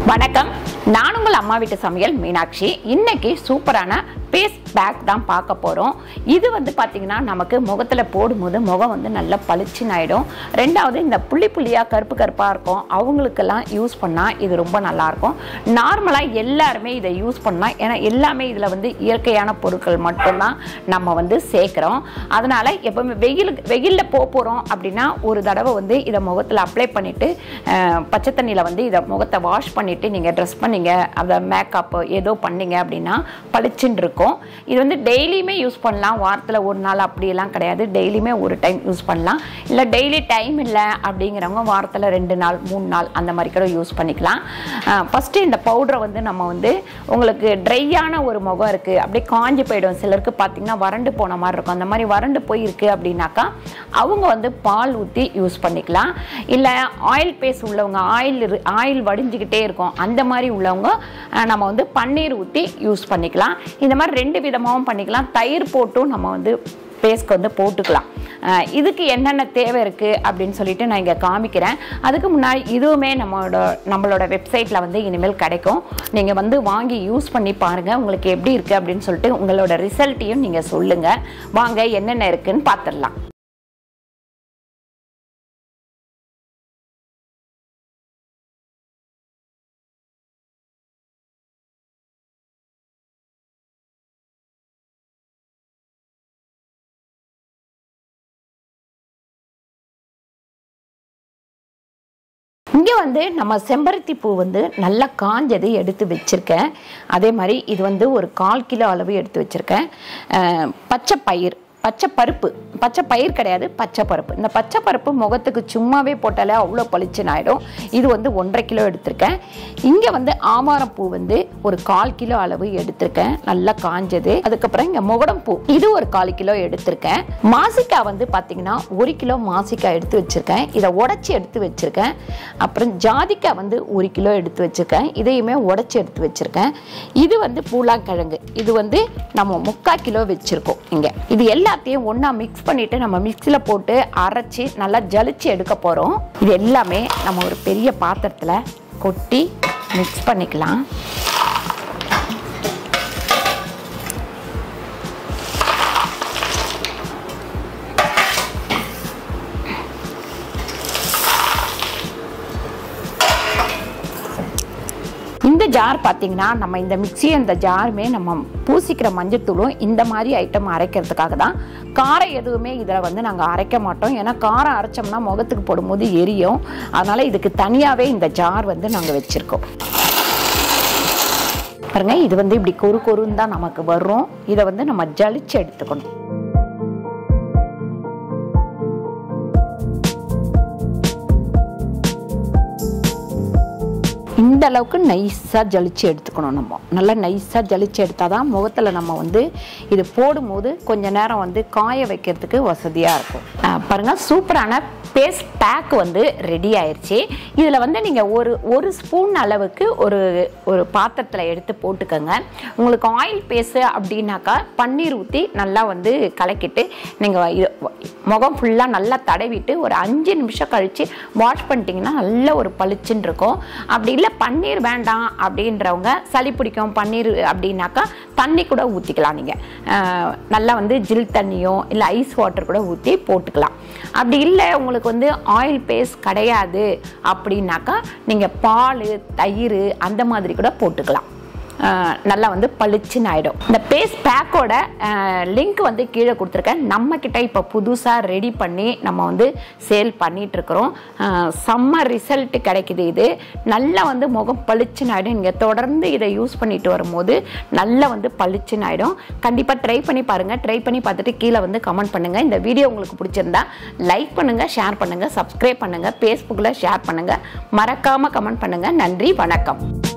வணக்கம் நான் உங்கள் அம்மா வீட்டு சமையல் மீனாட்சி இன்னைக்கு சூப்பரான பேஸ் பேக் தான் பார்க்க போகிறோம் இது வந்து பார்த்திங்கன்னா நமக்கு முகத்தில் போடும்போது முகம் வந்து நல்லா பளிச்சுன்னு ஆயிடும் ரெண்டாவது இந்த புள்ளி புள்ளியாக கருப்பு கருப்பாக இருக்கும் அவங்களுக்கெல்லாம் யூஸ் பண்ணால் இது ரொம்ப நல்லாயிருக்கும் நார்மலாக எல்லாருமே இதை யூஸ் பண்ணலாம் ஏன்னா எல்லாமே இதில் வந்து இயற்கையான பொருட்கள் மட்டும்தான் நம்ம வந்து சேர்க்குறோம் அதனால் எப்பவுமே வெயிலுக்கு வெயிலில் போக போகிறோம் அப்படின்னா ஒரு தடவை வந்து இதை முகத்தில் அப்ளை பண்ணிவிட்டு பச்சை தண்ணியில் வந்து இதை முகத்தை வாஷ் பண்ணிவிட்டு நீங்கள் ட்ரெஸ் பண்ணீங்க அதை மேக்கப் ஏதோ பண்ணீங்க அப்படின்னா பளிச்சுன்னு இருக்கும் இது வந்து டெய்லியுமே யூஸ் பண்ணலாம் வாரத்தில் ஒரு நாள் அப்படியெல்லாம் கிடையாது டெய்லியுமே ஒரு டைம் யூஸ் பண்ணலாம் இல்லை டெய்லி டைம் இல்லை அப்படிங்கிறவங்க வாரத்தில் ரெண்டு நாள் மூணு நாள் அந்த மாதிரி கூட யூஸ் பண்ணிக்கலாம் ஃபஸ்ட்டு இந்த பவுடரை வந்து நம்ம வந்து உங்களுக்கு ட்ரையான ஒரு முகம் இருக்குது அப்படியே காஞ்சி போயிடும் சிலருக்கு பார்த்தீங்கன்னா வறண்டு போன மாதிரி இருக்கும் அந்த மாதிரி வறண்டு போயிருக்கு அப்படின்னாக்கா அவங்க வந்து பால் ஊற்றி யூஸ் பண்ணிக்கலாம் இல்லை ஆயில் பேஸ் உள்ளவங்க ஆயில் ஆயில் வடிஞ்சிக்கிட்டே இருக்கும் அந்த மாதிரி உள்ளவங்க அஹ், நம்ம வந்து பன்னீர் ஊற்றி யூஸ் பண்ணிக்கலாம் இந்த மாதிரி ரெண்டு விதமாகவும் பண்ணிக்கலாம் தயிர் போட்டும் நம்ம வந்து பேஸ்க்கு வந்து போட்டுக்கலாம் அஹ், இதுக்கு என்னென்ன தேவை இருக்குது அப்படின்னு சொல்லிட்டு நான் இங்கே காமிக்கிறேன் அதுக்கு முன்னாடி இதுவுமே நம்மளோட நம்மளோட வெப்சைட்டில் வந்து இனிமேல் கிடைக்கும் நீங்கள் வந்து வாங்கி யூஸ் பண்ணி பாருங்கள் உங்களுக்கு எப்படி இருக்குது அப்படின்னு சொல்லிட்டு உங்களோட ரிசல்ட்டையும் நீங்கள் சொல்லுங்கள் வாங்க என்னென்ன இருக்குன்னு பார்த்துடலாம் இங்கே வந்து நம்ம செம்பருத்தி பூ வந்து நல்லா காஞ்சது எடுத்து வச்சுருக்கேன் அதே மாதிரி இது வந்து ஒரு கால் கிலோ அளவு எடுத்து வச்சுருக்கேன் அஹ், பச்சை பயிர் பச்சை பருப்பு பச்சை பயிர் கிடையாது பச்சை பருப்பு இந்த பச்சை பருப்பு முகத்துக்கு சும்மாவே போட்டாலே அவ்வளோ பளிச்சுன்னு ஆகிடும் இது வந்து ஒன்றரை கிலோ எடுத்திருக்கேன் இங்கே வந்து ஆவாரம் பூ வந்து ஒரு கால் கிலோ அளவு எடுத்திருக்கேன் நல்லா காஞ்சது அதுக்கப்புறம் இங்கே முகடம் பூ இது ஒரு கால் கிலோ எடுத்திருக்கேன் மாசிக்காய் வந்து பார்த்தீங்கன்னா ஒரு கிலோ மாசிக்காய் எடுத்து வச்சுருக்கேன் இதை உடச்சி எடுத்து வச்சுருக்கேன் அப்புறம் ஜாதிக்காய் வந்து ஒரு கிலோ எடுத்து வச்சுருக்கேன் இதையுமே உடச்சி எடுத்து வச்சுருக்கேன் இது வந்து பூலாங்கிழங்கு இது வந்து நம்ம முக்கால் கிலோ வச்சுருக்கோம் இங்கே இது எல்லாத்தையும் ஒன்றா மிக்ஸ் பண்ணிவிட்டு நம்ம மிக்ஸியில் போட்டு அரைச்சி நல்லா ஜலிச்சு எடுக்க போகிறோம் இது எல்லாமே நம்ம ஒரு பெரிய பாத்திரத்தில் கொட்டி மிக்ஸ் பண்ணிக்கலாம் இந்த ஜார் பார்த்தீங்கன்னா நம்ம இந்த மிக்ஸி இந்த ஜாருமே நம்ம பூசிக்கிற மஞ்சத்தூளும் இந்த மாதிரி ஐட்டம் அரைக்கிறதுக்காக தான் காரம் எதுவுமே இதில் வந்து நாங்கள் அரைக்க மாட்டோம் ஏன்னா காரம் அரைச்சோம்னா முகத்துக்கு போடும்போது எரியும் அதனால் இதுக்கு தனியாகவே இந்த ஜார் வந்து நாங்கள் வச்சுருக்கோம் பாருங்க இது வந்து இப்படி கொரு கொருன்னு தான் நமக்கு வரும் இதை வந்து நம்ம ஜலிச்சு எடுத்துக்கணும் இந்த அளவுக்கு நைஸாக ஜலிச்சு எடுத்துக்கணும் நம்ம நல்லா நைஸாக ஜலிச்சு எடுத்தால் தான் முகத்தில் நம்ம வந்து இது போடும்போது கொஞ்ச நேரம் வந்து காய வைக்கிறதுக்கு வசதியாக இருக்கும் அஹ் பாருங்க சூப்பரான பேஸ்ட் பேக் வந்து ரெடி ஆயிருச்சு இதில் வந்து நீங்கள் ஒரு ஒரு ஸ்பூன் அளவுக்கு ஒரு ஒரு பாத்திரத்தில் எடுத்து போட்டுக்கோங்க உங்களுக்கு ஆயில் பேஸு அப்படின்னாக்கா பன்னீர் ஊற்றி நல்லா வந்து கலக்கிட்டு நீங்கள் இது முகம் ஃபுல்லாக நல்லா தடவிட்டு ஒரு அஞ்சு நிமிஷம் கழித்து வாஷ் பண்ணிட்டீங்கன்னா நல்ல ஒரு பளிச்சுன்னு இருக்கும் அப்படி இல்லை பன்னீர் வேண்டாம் அப்படின்றவங்க சளி பிடிக்கும் பன்னீர் அப்படின்னாக்கா தண்ணி கூட ஊற்றிக்கலாம் நீங்கள் நல்லா வந்து ஜில் தண்ணியோ இல்லை ஐஸ் வாட்டர் கூட ஊற்றி போட்டுக்கலாம் அப்படி இல்லை உங்களுக்கு வந்து ஆயில் பேஸ்ட் கிடையாது அப்படின்னாக்கா நீங்கள் பால் தயிர் அந்த மாதிரி கூட போட்டுக்கலாம் அஹ் நல்லா வந்து பளிச்சுன்னு ஆகிடும் இந்த பேஸ்ட் பேக்கோட லிங்க் வந்து கீழே கொடுத்துருக்கேன் நம்ம கிட்ட இப்போ புதுசாக ரெடி பண்ணி நம்ம வந்து சேல் பண்ணிட்டு இருக்கிறோம் அஹ் செம்ம ரிசல்ட் கிடைக்குது இது நல்லா வந்து முகம் பளிச்சுன்னு ஆகிடும் நீங்கள் தொடர்ந்து இதை யூஸ் பண்ணிட்டு வரும்போது நல்லா வந்து பளிச்சுன்னு ஆகிடும் கண்டிப்பாக ட்ரை பண்ணி பாருங்கள் ட்ரை பண்ணி பார்த்துட்டு கீழே வந்து கமெண்ட் பண்ணுங்கள் இந்த வீடியோ உங்களுக்கு பிடிச்சிருந்தா லைக் பண்ணுங்கள் ஷேர் பண்ணுங்கள் சப்ஸ்கிரைப் பண்ணுங்கள் ஃபேஸ்புக்கில் ஷேர் பண்ணுங்கள் மறக்காமல் கமெண்ட் பண்ணுங்கள் நன்றி வணக்கம்